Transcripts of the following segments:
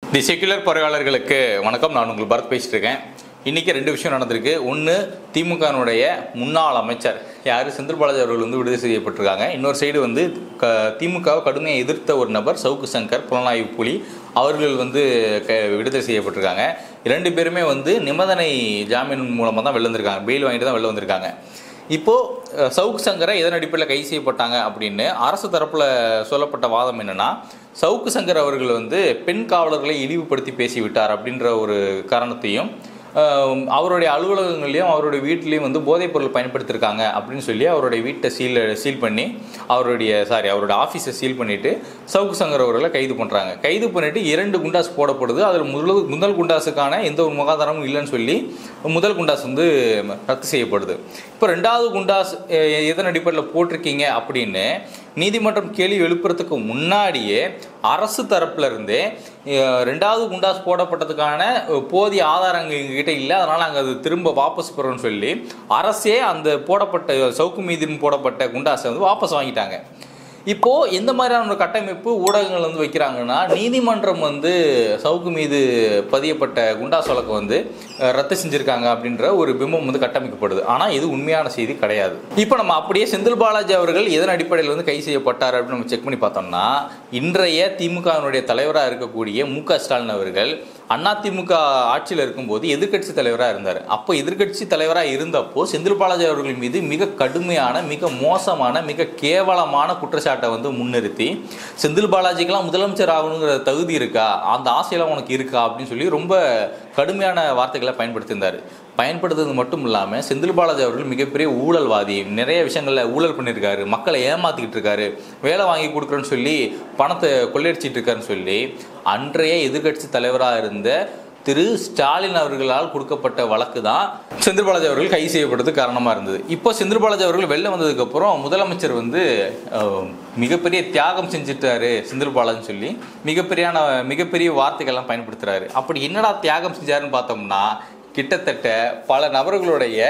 தி secular பார்வையாளர்களுக்கு வணக்கம் நான் உங்கள் பரத் பேசிட்டு இருக்கேன் இன்னைக்கு ரெண்டு விஷயம் நடந்திருக்கு ஒன்று திமுகனுடைய முன்னாள் அமைச்சர் யார் செந்தில் பாலாஜி அவர்கள் வந்து விடுதலை செய்யப்பட்டிருக்காங்க இன்னொரு சைடு வந்து க திமுகவை கடுமையாக எதிர்த்த ஒரு நபர் சவுக்கு சங்கர் புலனாய்வு புலி அவர்கள் வந்து க விடுதலை செய்யப்பட்டிருக்காங்க இரண்டு பேருமே வந்து நிபந்தனை ஜாமீன் மூலமாக தான் வெளில வந்திருக்காங்க பெயில் வாங்கிட்டு தான் வெளில வந்திருக்காங்க இப்போ அஹ், சவுக்கு சங்கரை எதன் அடிப்படையில் கைது செய்யப்பட்டாங்க அப்படின்னு அரசு தரப்புல சொல்லப்பட்ட வாதம் என்னன்னா சவுக்கு சங்கர் அவர்கள் வந்து பெண் காவலர்களை இழிவுபடுத்தி பேசிவிட்டார் அப்படின்ற ஒரு காரணத்தையும் அஹ், அவருடைய அலுவலகங்களையும் அவருடைய வீட்டிலையும் வந்து போதைப் பொருள் பயன்படுத்தியிருக்காங்க அப்படின்னு சொல்லி அவருடைய வீட்டை சீல் சீல் பண்ணி அவருடைய சாரி அவருடைய ஆஃபீஸை சீல் பண்ணிட்டு சவுக்கு சங்கர் அவர்களை கைது பண்ணுறாங்க கைது பண்ணிட்டு இரண்டு குண்டாஸ் போடப்படுது அதில் முதல் முதல் குண்டாஸுக்கான எந்த ஒரு முகாதாரமும் இல்லைன்னு சொல்லி முதல் குண்டாஸ் வந்து ரத்து செய்யப்படுது இப்போ ரெண்டாவது குண்டாஸ் அஹ், எதன் அடிப்படையில் போட்டிருக்கீங்க அப்படின்னு நீதிமன்றம் கேள்வி எழுப்புறதுக்கு முன்னாடியே அரசு தரப்புல இருந்தே அஹ், ரெண்டாவது குண்டாஸ் போடப்பட்டதுக்கான அஹ், போதிய ஆதாரங்கள் எங்ககிட்ட இல்லை அதனால நாங்கள் அது திரும்ப வாபஸ் பெறோம்னு சொல்லி அரசே அந்த போடப்பட்ட சவுக்கு மீதின் போடப்பட்ட குண்டாஸை வந்து வாபஸ் வாங்கிட்டாங்க இப்போ எந்த மாதிரியான ஒரு கட்டமைப்பு ஊடகங்கள் வந்து வைக்கிறாங்கன்னா நீதிமன்றம் வந்து சவுக்கு மீது பதியப்பட்ட குண்டாஸ் வழக்கு வந்து அஹ், ரத்து செஞ்சிருக்காங்க அப்படின்ற ஒரு பிம்பம் வந்து கட்டமைக்கப்படுது ஆனால் இது உண்மையான செய்தி கிடையாது இப்போ நம்ம அப்படியே செந்தில் பாலாஜி அவர்கள் எதன் அடிப்படையில் வந்து கைது செய்யப்பட்டார் அப்படின்னு நம்ம செக் பண்ணி பார்த்தோம்னா இன்றைய திமுகவினுடைய தலைவராக இருக்கக்கூடிய மு க ஸ்டாலின் அவர்கள் அதிமுக ஆட்சியில் இருக்கும்போது எதிர்க்கட்சி தலைவராக இருந்தார் அப்போ எதிர்க்கட்சி தலைவராக இருந்தப்போ செந்தில் பாலாஜி அவர்கள் மீது மிக கடுமையான மிக மோசமான மிக கேவலமான குற்றச்சாட்டை வந்து முன்னிறுத்தி செந்தில் பாலாஜிக்கெல்லாம் முதலமைச்சர் ஆகணுங்கிற தகுதி இருக்கா அந்த ஆசையெல்லாம் உனக்கு இருக்கா அப்படின்னு சொல்லி ரொம்ப கடுமையான வார்த்தைகளை பயன்படுத்தியிருந்தார் பயன்படுத்துறது மட்டும் இல்லாமல் செந்தில் பாலாஜி அவர்கள் மிகப்பெரிய ஊழல்வாதி நிறைய விஷயங்களில் ஊழல் பண்ணியிருக்காரு மக்களை ஏமாத்திக்கிட்டு இருக்காரு வேலை வாங்கி கொடுக்குறேன்னு சொல்லி பணத்தை கொள்ளையடிச்சிட்டு இருக்காருன்னு சொல்லி அன்றைய எதிர்க்கட்சி தலைவராக இருந்த திரு ஸ்டாலின் அவர்களால் கொடுக்கப்பட்ட வழக்கு தான் செந்தில் பாலாஜி அவர்கள் கைது செய்யப்பட்டது காரணமாக இருந்தது இப்போ செந்தில் பாலாஜி அவர்கள் வெளில வந்ததுக்கப்புறம் முதலமைச்சர் வந்து அஹ், மிகப்பெரிய தியாகம் செஞ்சுட்டாரு செந்தில் பாலாஜின்னு சொல்லி மிகப்பெரியான மிகப்பெரிய வார்த்தைகள்லாம் பயன்படுத்துறாரு அப்படி என்னடா தியாகம் செஞ்சாருன்னு பார்த்தோம்னா கிட்டத்தட்ட பல நபர்களுடைய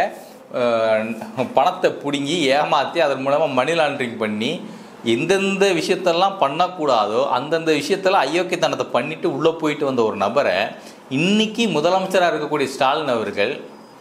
அஹ், பணத்தை பிடுங்கி ஏமாற்றி அதன் மூலமாக மணி லாண்டரிங் பண்ணி எந்தெந்த விஷயத்தெல்லாம் பண்ணக்கூடாதோ அந்தந்த விஷயத்தெல்லாம் அயோக்கியத்தனத்தை பண்ணிட்டு உள்ளே போயிட்டு வந்த ஒரு நபரை இன்னைக்கு முதலமைச்சராக இருக்கக்கூடிய ஸ்டாலின் அவர்கள்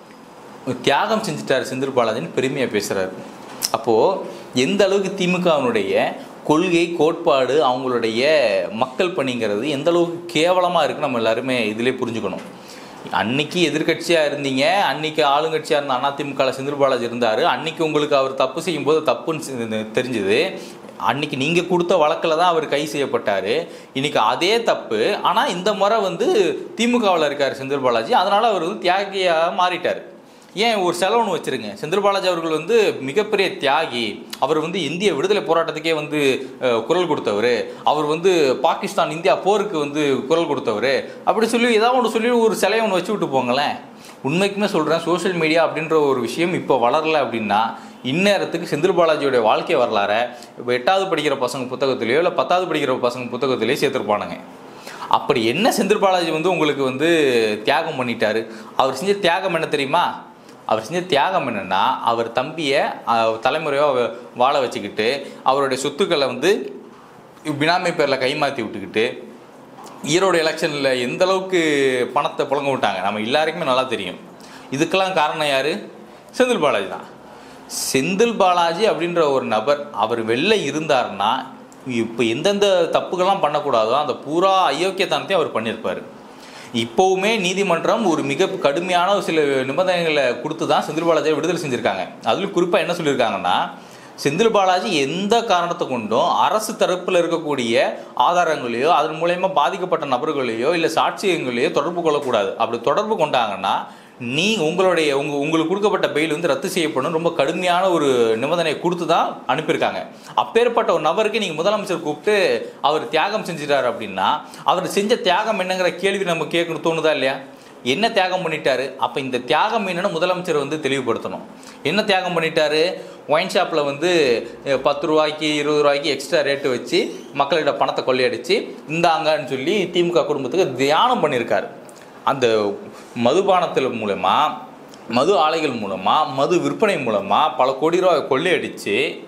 தியாகம் செஞ்சுட்டார் செந்தில் பாலாஜின்னு பெருமையாக பேசுகிறாரு அப்போது எந்த அளவுக்கு திமுகவினுடைய கொள்கை கோட்பாடு அவங்களுடைய மக்கள் பணிங்கிறது எந்த அளவுக்கு கேவலமாக இருக்குன்னு நம்ம எல்லாருமே இதிலே புரிஞ்சுக்கணும் அன்னைக்கு எதிர்க்கட்சியாக இருந்தீங்க அன்னைக்கு ஆளுங்கட்சியாக இருந்த அதிமுகவில் செந்தில் பாலாஜி இருந்தார் அன்னைக்கு உங்களுக்கு அவர் தப்பு செய்யும்போது தப்புன்னு செ- தெரிஞ்சுது அன்னைக்கு நீங்கள் கொடுத்த வழக்கில் தான் அவர் கை செய்யப்பட்டார் இன்னைக்கு அதே தப்பு ஆனால் இந்த முறை வந்து திமுகவில் இருக்கார் செந்தில் பாலாஜி அதனால் அவர் வந்து தியாகியாக மாறிட்டார் ஏன் ஒரு செலவுன்னு வச்சிருங்க செந்தில் பாலாஜி அவர்கள் வந்து மிகப்பெரிய தியாகி அவர் வந்து இந்திய விடுதலை போராட்டத்துக்கே வந்து அஹ், குரல் கொடுத்தவர் அவர் வந்து பாகிஸ்தான் இந்தியா போருக்கு வந்து குரல் கொடுத்தவர் அப்படி சொல்லி ஏதாவது ஒன்று சொல்லி ஒரு சிலையை ஒன்று வச்சு விட்டு போங்களேன் உண்மைக்குமே சொல்கிறேன் சோஷியல் மீடியா அப்படின்ற ஒரு விஷயம் இப்போ வளரல அப்படின்னா இந்நேரத்துக்கு செந்தில் பாலாஜியோட வாழ்க்கை வரலாற இப்போ எட்டாவது படிக்கிற பசங்க புத்தகத்திலேயோ இல்லை பத்தாவது படிக்கிற பசங்க புத்தகத்திலேயோ சேர்த்துருப்பானுங்க அப்படி என்ன செந்தில் பாலாஜி வந்து உங்களுக்கு வந்து தியாகம் பண்ணிட்டாரு அவர் செஞ்ச தியாகம் என்ன தெரியுமா அவர் செஞ்ச தியாகம் என்னன்னா அவர் தம்பியை தலைமுறையாக வாழ வச்சுக்கிட்டு அவருடைய சொத்துக்களை வந்து பினாமி பேரில் கைமாற்றி விட்டுக்கிட்டு ஈரோடு எலெக்ஷனில் எந்த அளவுக்கு பணத்தை புழங்க விட்டாங்க நம்ம எல்லாருக்குமே நல்லா தெரியும் இதுக்கெல்லாம் காரணம் யார் செந்தில் பாலாஜி தான் செந்தில் பாலாஜி அப்படின்ற ஒரு நபர் அவர் வெளில இருந்தாருன்னா இப்போ எந்தெந்த தப்புகள்லாம் பண்ணக்கூடாதோ அந்த பூரா அயோக்கியத்தனத்தையும் அவர் பண்ணியிருப்பார் இப்போவுமே நீதிமன்றம் ஒரு மிக கடுமையான ஒரு சில நிபந்தனைகளை கொடுத்து தான் செந்தில் பாலாஜியை விடுதலை செஞ்சுருக்காங்க அதில் குறிப்பாக என்ன சொல்லியிருக்காங்கன்னா செந்தில் பாலாஜி எந்த காரணத்தை கொண்டும் அரசு தரப்பில் இருக்கக்கூடிய ஆதாரங்களையோ அதன் மூலயமா பாதிக்கப்பட்ட நபர்களையோ இல்லை சாட்சியங்களையோ தொடர்பு கொள்ளக்கூடாது அப்படி தொடர்பு கொண்டாங்கன்னா நீ உங்களுடைய உங்க உங்களுக்கு கொடுக்கப்பட்ட பெயில் வந்து ரத்து செய்யப்படும் ரொம்ப கடுமையான ஒரு நிபந்தனையை கொடுத்து தான் அனுப்பியிருக்காங்க அப்பேற்பட்ட ஒரு நபருக்கு நீங்கள் முதலமைச்சர் கூப்பிட்டு அவர் தியாகம் செஞ்சிட்டாரு அப்படின்னா அவர் செஞ்ச தியாகம் என்னங்கிற கேள்வி நம்ம கேட்கணும் தோணுதா இல்லையா என்ன தியாகம் பண்ணிட்டாரு அப்போ இந்த தியாகம் என்னன்னு முதலமைச்சர் வந்து தெளிவுபடுத்தணும் என்ன தியாகம் பண்ணிட்டாரு ஒயின் ஷாப்பில் வந்து அஹ், பத்து ரூபாய்க்கு இருபது ரூபாய்க்கு எக்ஸ்ட்ரா ரேட்டு வச்சு மக்களிட பணத்தை கொள்ளையடிச்சு இந்தாங்கன்னு சொல்லி திமுக குடும்பத்துக்கு தியானம் பண்ணியிருக்காரு அந்த மதுபானத்தில் மூலமா மது ஆலைகள் மூலமாக மது விற்பனை மூலமாக பல கோடி ரூபாய் கொள்ளையடிச்சு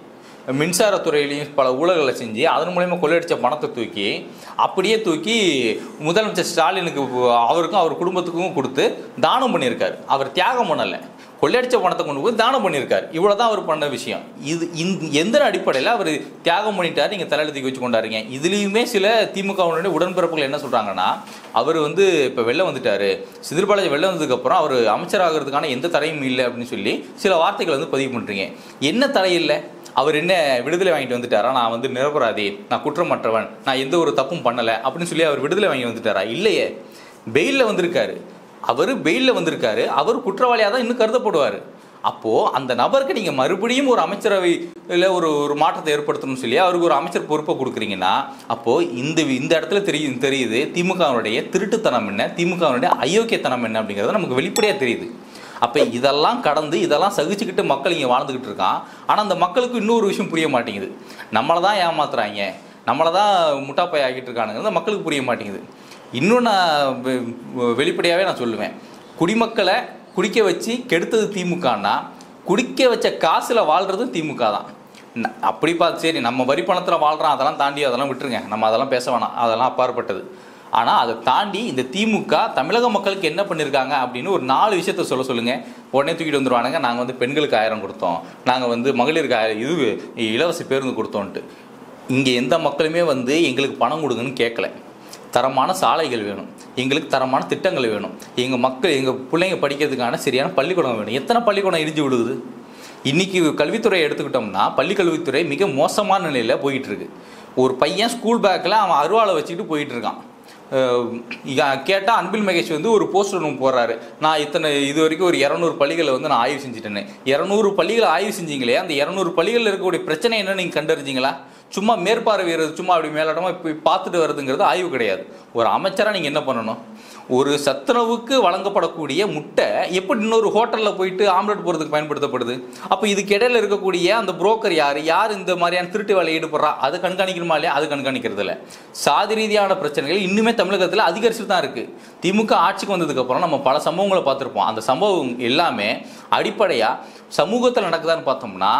மின்சாரத்துறையிலையும் பல ஊழல்களை செஞ்சு அதன் மூலயமா கொள்ளையடிச்ச பணத்தை தூக்கி அப்படியே தூக்கி முதலமைச்சர் ஸ்டாலினுக்கு அவருக்கும் அவர் குடும்பத்துக்கும் கொடுத்து தானம் பண்ணியிருக்காரு அவர் தியாகம் பண்ணலை கொள்ளையடிச்ச பணத்தை கொண்டு போய் தானம் பண்ணியிருக்காரு இவ்வளவுதான் அவர் பண்ண விஷயம் இது இந்த எந்த அடிப்படையில் அவர் தியாகம் பண்ணிட்டாரு நீங்க தலையில தூக்கி வச்சு கொண்டாருங்க இதுலயுமே சில திமுகவினுடைய உடன்பிறப்புகள் என்ன சொல்றாங்கன்னா அவர் வந்து இப்ப வெளில வந்துட்டாரு சிதில் பாலாஜி வெளில வந்ததுக்கு அப்புறம் அவர் அமைச்சராகிறதுக்கான எந்த தடையும் இல்லை அப்படின்னு சொல்லி சில வார்த்தைகள் வந்து பதிவு பண்றீங்க என்ன தடை இல்லை அவர் என்ன விடுதலை வாங்கிட்டு வந்துட்டாரா நான் வந்து நிரபராதி நான் குற்றமற்றவன் நான் எந்த ஒரு தப்பும் பண்ணல அப்படின்னு சொல்லி அவர் விடுதலை வாங்கி வந்துட்டாரா இல்லையே பெயில்ல வந்திருக்காரு அவர் பெயிலில் வந்திருக்காரு அவர் குற்றவாளியாக தான் இன்னும் கருதப்படுவார் அப்போது அந்த நபருக்கு நீங்கள் மறுபடியும் ஒரு அமைச்சரவையில் ஒரு ஒரு மாற்றத்தை ஏற்படுத்தணும்னு சொல்லி அவருக்கு ஒரு அமைச்சர் பொறுப்பை கொடுக்குறீங்கன்னா அப்போது இந்த இந்த இடத்துல தெரியும் தெரியுது திமுகவினுடைய திருட்டுத்தனம் என்ன திமுகவினுடைய அயோக்கியத்தனம் என்ன அப்படிங்கிறது நமக்கு வெளிப்படையாக தெரியுது அப்போ இதெல்லாம் கடந்து இதெல்லாம் சகிச்சுக்கிட்டு மக்கள் இங்கே வாழ்ந்துக்கிட்டு இருக்கான் ஆனால் அந்த மக்களுக்கு இன்னொரு விஷயம் புரிய மாட்டேங்குது நம்மளை தான் ஏமாத்துறாங்க நம்மளை தான் முட்டாப்பை ஆக்கிட்டு இருக்கானுங்கிறது மக்களுக்கு புரிய மாட்டேங்குது இன்னும் நான் வெ- வெளிப்படையாகவே நான் சொல்லுவேன் குடிமக்களை குடிக்க வச்சு கெடுத்தது திமுகன்னா குடிக்க வச்ச காசில் வாழ்கிறதும் திமுக தான் ந- அப்படி பார்த்து சரி நம்ம வரி பணத்தில் வாழ்கிறோம் அதெல்லாம் தாண்டி அதெல்லாம் விட்டுருங்க நம்ம அதெல்லாம் பேச வேணாம் அதெல்லாம் அப்பாற்பட்டது ஆனால் அதை தாண்டி இந்த திமுக தமிழக மக்களுக்கு என்ன பண்ணியிருக்காங்க அப்படின்னு ஒரு நாலு விஷயத்த சொல்ல சொல்லுங்க உடனே தூக்கிட்டு வந்துருவானுங்க நாங்கள் வந்து பெண்களுக்கு ஆயிரம் கொடுத்தோம் நாங்கள் வந்து மகளிருக்கு ஆயிரம் இது இலவச பேருந்து கொடுத்தோன்ட்டு இங்கே எந்த மக்களுமே வந்து எங்களுக்கு பணம் கொடுங்கன்னு கேட்கல தரமான சாலைகள் வேணும் எங்களுக்கு தரமான திட்டங்கள் வேணும் எங்கள் மக்கள் எங்கள் பிள்ளைங்க படிக்கிறதுக்கான சரியான பள்ளிக்கூடம் வேணும் எத்தனை பள்ளிக்கூடம் இடிஞ்சு விடுது இன்னைக்கு கல்வித்துறையை எடுத்துக்கிட்டோம்னா பள்ளி கல்வித்துறை மிக மோசமான நிலையில் போயிட்டு இருக்கு ஒரு பையன் ஸ்கூல் பேக்கில் அவன் அருவாளை வச்சுக்கிட்டு போயிட்டு இருக்கான் கேட்டால் அன்பில் மகேஷ் வந்து ஒரு போஸ்டர் ஒன்று போடுறாரு நான் இத்தனை இது வரைக்கும் ஒரு இரநூறு பள்ளிகளை வந்து நான் ஆய்வு செஞ்சுட்டேன்னு இரநூறு பள்ளிகளை ஆய்வு செஞ்சீங்களே அந்த இரநூறு பள்ளிகளில் இருக்கக்கூடிய பிரச்சனை என்ன நீங்கள் கண்டறிஞ்சிங்களா சும்மா மேற்பார்வையிறது சும்மா அப்படி மேலோட்டமாக போய் பார்த்துட்டு வருதுங்கிறது ஆய்வு கிடையாது ஒரு அமைச்சராக நீங்கள் என்ன பண்ணணும் ஒரு சத்துணவுக்கு வழங்கப்படக்கூடிய முட்டை எப்படி இன்னொரு ஹோட்டலில் போயிட்டு ஆம்லெட் போடுறதுக்கு பயன்படுத்தப்படுது அப்போ இதுக்கு இடையில இருக்கக்கூடிய அந்த புரோக்கர் யார் யார் இந்த மாதிரியான திருட்டு வேலையை ஈடுபடுறா அதை கண்காணிக்கணுமா இல்லையா அது கண்காணிக்கிறது இல்லை சாதி ரீதியான பிரச்சனைகள் இன்னுமே தமிழகத்தில் அதிகரிச்சுட்டு தான் இருக்கு திமுக ஆட்சிக்கு வந்ததுக்கு அப்புறம் நம்ம பல சம்பவங்களை பார்த்துருப்போம் அந்த சம்பவம் எல்லாமே அடிப்படையாக சமூகத்தில் நடக்குதான்னு பார்த்தோம்னா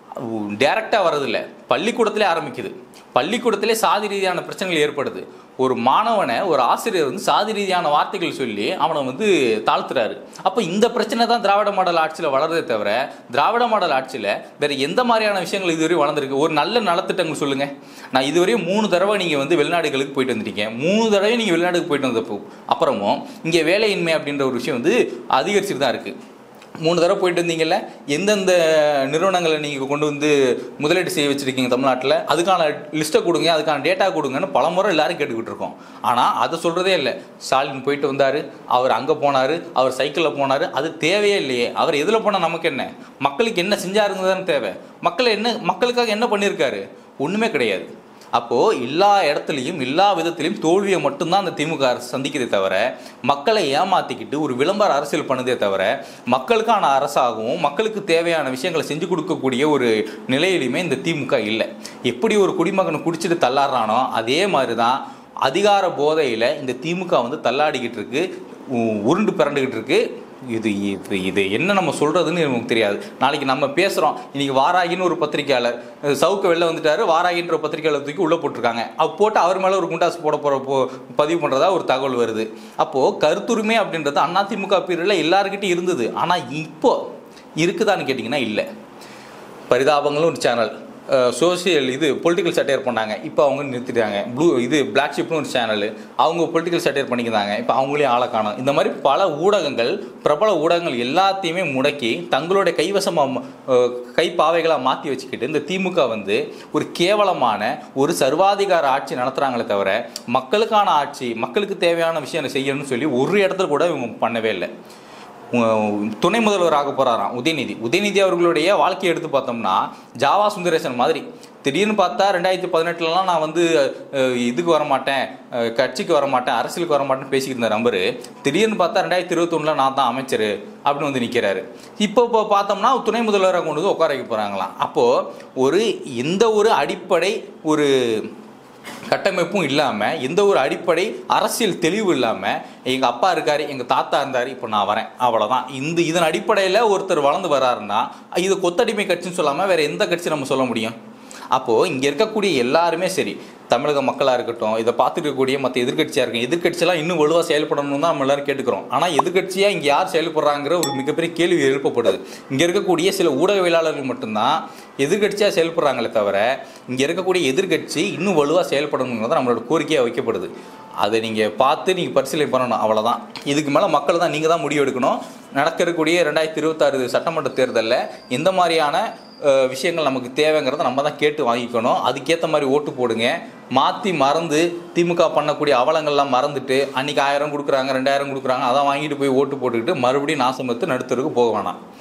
டைரக்டாக வர்றதில்ல பள்ளிக்கூடத்திலே ஆரம்பிக்குது பள்ளிக்கூடத்திலே சாதி ரீதியான பிரச்சனைகள் ஏற்படுது ஒரு மாணவனை ஒரு ஆசிரியர் வந்து சாதி ரீதியான வார்த்தைகள் சொல்லி அவனை வந்து தாழ்த்துறாரு அப்போ இந்த பிரச்சனை தான் திராவிட மாடல் ஆட்சியில் வளருதே தவிர திராவிட மாடல் ஆட்சியில் வேற எந்த மாதிரியான விஷயங்கள் இதுவரை வளர்ந்துருக்கு ஒரு நல்ல நலத்திட்டங்கள் சொல்லுங்க நான் இதுவரையும் மூணு தடவை நீங்கள் வந்து வெளிநாடுகளுக்கு போயிட்டு வந்திருக்கீங்க மூணு தடவை நீங்கள் வெளிநாடுக்கு போயிட்டு வந்தப்போ அப்புறமும் இங்கே வேலையின்மை அப்படின்ற ஒரு விஷயம் வந்து அதிகரிச்சுட்டு தான் இருக்குது மூணு தடவை போயிட்டு இருந்தீங்கல்ல எந்தெந்த நிறுவனங்களை நீங்கள் கொண்டு வந்து முதலீடு செய்ய வச்சுருக்கீங்க தமிழ்நாட்டில் அதுக்கான லிஸ்ட்டை கொடுங்க அதுக்கான டேட்டா கொடுங்கன்னு பலமுறை எல்லாரும் கேட்டுக்கிட்டு இருக்கோம் ஆனால் அதை சொல்கிறதே இல்லை ஸ்டாலின் போயிட்டு வந்தார் அவர் அங்கே போனார் அவர் சைக்கிளில் போனார் அது தேவையே இல்லையே அவர் எதில் போனால் நமக்கு என்ன மக்களுக்கு என்ன செஞ்சாருங்கதானே தேவை மக்கள் என்ன மக்களுக்காக என்ன பண்ணியிருக்காரு ஒன்றுமே கிடையாது அப்போது எல்லா இடத்துலையும் எல்லா விதத்திலையும் தோல்வியை மட்டும்தான் அந்த திமுக அரசு சந்திக்கிறதே தவிர மக்களை ஏமாத்திக்கிட்டு ஒரு விளம்பர அரசியல் பண்ணுதே தவிர மக்களுக்கான அரசாகவும் மக்களுக்கு தேவையான விஷயங்களை செஞ்சு கொடுக்கக்கூடிய ஒரு நிலையிலுமே இந்த திமுக இல்லை எப்படி ஒரு குடிமகனை குடிச்சிட்டு தள்ளாடுறானோ அதே மாதிரி தான் அதிகார போதையில் இந்த திமுக வந்து தள்ளாடிக்கிட்டு இருக்கு உ- உருண்டு பிறண்டுக்கிட்டு இருக்கு இது இது இது என்ன நம்ம சொல்றதுன்னு நமக்கு தெரியாது நாளைக்கு நம்ம பேசுறோம் இன்னைக்கு வாராகின்னு ஒரு பத்திரிக்கையாளர் அஹ் சவுக்கு வெளில வந்துட்டாரு வாராகின்ற ஒரு பத்திரிக்கையாளர் தூக்கி உள்ள போட்டிருக்காங்க அப்போ போட்டு அவர் மேல ஒரு குண்டாஸ் போட போற போ பதிவு பண்றதா ஒரு தகவல் வருது அப்போ கருத்துரிமை அப்படின்றது அதிமுக பீரியட்ல எல்லாருக்கிட்டையும் இருந்தது ஆனா இப்போ இருக்குதான்னு கேட்டிங்கன்னா இல்லை பரிதாபங்களும் ஒரு சேனல் சோசியல் இது பொலிட்டிக்கல் சட்டையர் பண்ணாங்க இப்போ அவங்க நிறுத்திட்டாங்க ப்ளூ இது பிளாக் ஷிப்னு ஒரு சேனல் அவங்க பொலிட்டிக்கல் சட்டையர் பண்ணிக்கிறாங்க இப்போ அவங்களையும் ஆளை காணும் இந்த மாதிரி பல ஊடகங்கள் பிரபல ஊடகங்கள் எல்லாத்தையுமே முடக்கி தங்களுடைய கைவசமாக கைப்பாவைகளாக மாற்றி வச்சுக்கிட்டு இந்த திமுக வந்து ஒரு கேவலமான ஒரு சர்வாதிகார ஆட்சி நடத்துகிறாங்களே தவிர மக்களுக்கான ஆட்சி மக்களுக்கு தேவையான விஷயம் செய்யணும்னு சொல்லி ஒரு இடத்துல கூட இவங்க பண்ணவே இல்லை உ- துணை முதல்வர் ஆக போறாராம் உதயநிதி உதயநிதி அவர்களுடைய வாழ்க்கையை எடுத்து பார்த்தோம்னா ஜாவா சுந்தரேசன் மாதிரி திடீர்னு பார்த்தா ரெண்டாயிரத்தி பதினெட்டுலலாம் நான் வந்து அஹ், இதுக்கு வர மாட்டேன் அஹ், கட்சிக்கு வர மாட்டேன் அரசியலுக்கு வர மாட்டேன்னு பேசிக்கிட்டு இருந்த நம்பரு திடீர்னு பார்த்தா ரெண்டாயிரத்தி இருபத்தொன்னுல நான் தான் அமைச்சர் அப்படின்னு வந்து நிற்கிறாரு இப்போ இப்போ பார்த்தோம்னா துணை முதல்வராக கொண்டு வந்து உட்கார வைக்க போகிறாங்களாம் அப்போது ஒரு எந்த ஒரு அடிப்படை ஒரு கட்டமைப்பும் இல்லாமல் எந்த ஒரு அடிப்படை அரசியல் தெளிவு இல்லாமல் எங்கள் அப்பா இருக்காரு எங்கள் தாத்தா இருந்தார் இப்போ நான் வரேன் அவ்வளோதான் இந்த இதன் அடிப்படையில் ஒருத்தர் வளர்ந்து வராருன்னா இது கொத்தடிமை கட்சின்னு சொல்லாமல் வேற எந்த கட்சி நம்ம சொல்ல முடியும் அப்போது இங்கே இருக்கக்கூடிய எல்லாருமே சரி தமிழக மக்களாக இருக்கட்டும் இதை பார்த்துட்டு இருக்கக்கூடிய மற்ற எதிர்க்கட்சியாக இருக்கும் எதிர்க்கட்சியெல்லாம் இன்னும் வலுவாக செயல்படணும்னு தான் நம்ம எல்லாரும் கேட்டுக்கிறோம் ஆனால் எதிர்க்கட்சியாக இங்கே யார் செயல்படுறாங்கிற ஒரு மிகப்பெரிய கேள்வி எழுப்பப்படுது இங்கே இருக்கக்கூடிய சில ஊடகவியலாளர்கள் மட்டும்தான் எதிர்க்கட்சியாக செயல்படுறாங்களே தவிர இங்கே இருக்கக்கூடிய எதிர்க்கட்சி இன்னும் வலுவாக செயல்படணுங்கிறது நம்மளோட கோரிக்கையாக வைக்கப்படுது அதை நீங்கள் பார்த்து நீங்கள் பரிசீலனை பண்ணணும் அவ்வளோதான் இதுக்கு மேலே மக்கள் தான் நீங்கள் தான் முடிவு எடுக்கணும் நடக்க இருக்கக்கூடிய ரெண்டாயிரத்தி இருபத்தாறு சட்டமன்ற தேர்தலில் எந்த மாதிரியான அஹ், விஷயங்கள் நமக்கு தேவைங்கிறத நம்ம தான் கேட்டு வாங்கிக்கணும் அதுக்கேற்ற மாதிரி ஓட்டு போடுங்க மாற்றி மறந்து திமுக பண்ணக்கூடிய அவலங்கள்லாம் மறந்துட்டு அன்றைக்கி ஆயிரம் கொடுக்குறாங்க ரெண்டாயிரம் கொடுக்குறாங்க அதை வாங்கிட்டு போய் ஓட்டு போட்டுக்கிட்டு மறுபடியும் நாசமத்து நடுத்தருக்கு போக வேணாம்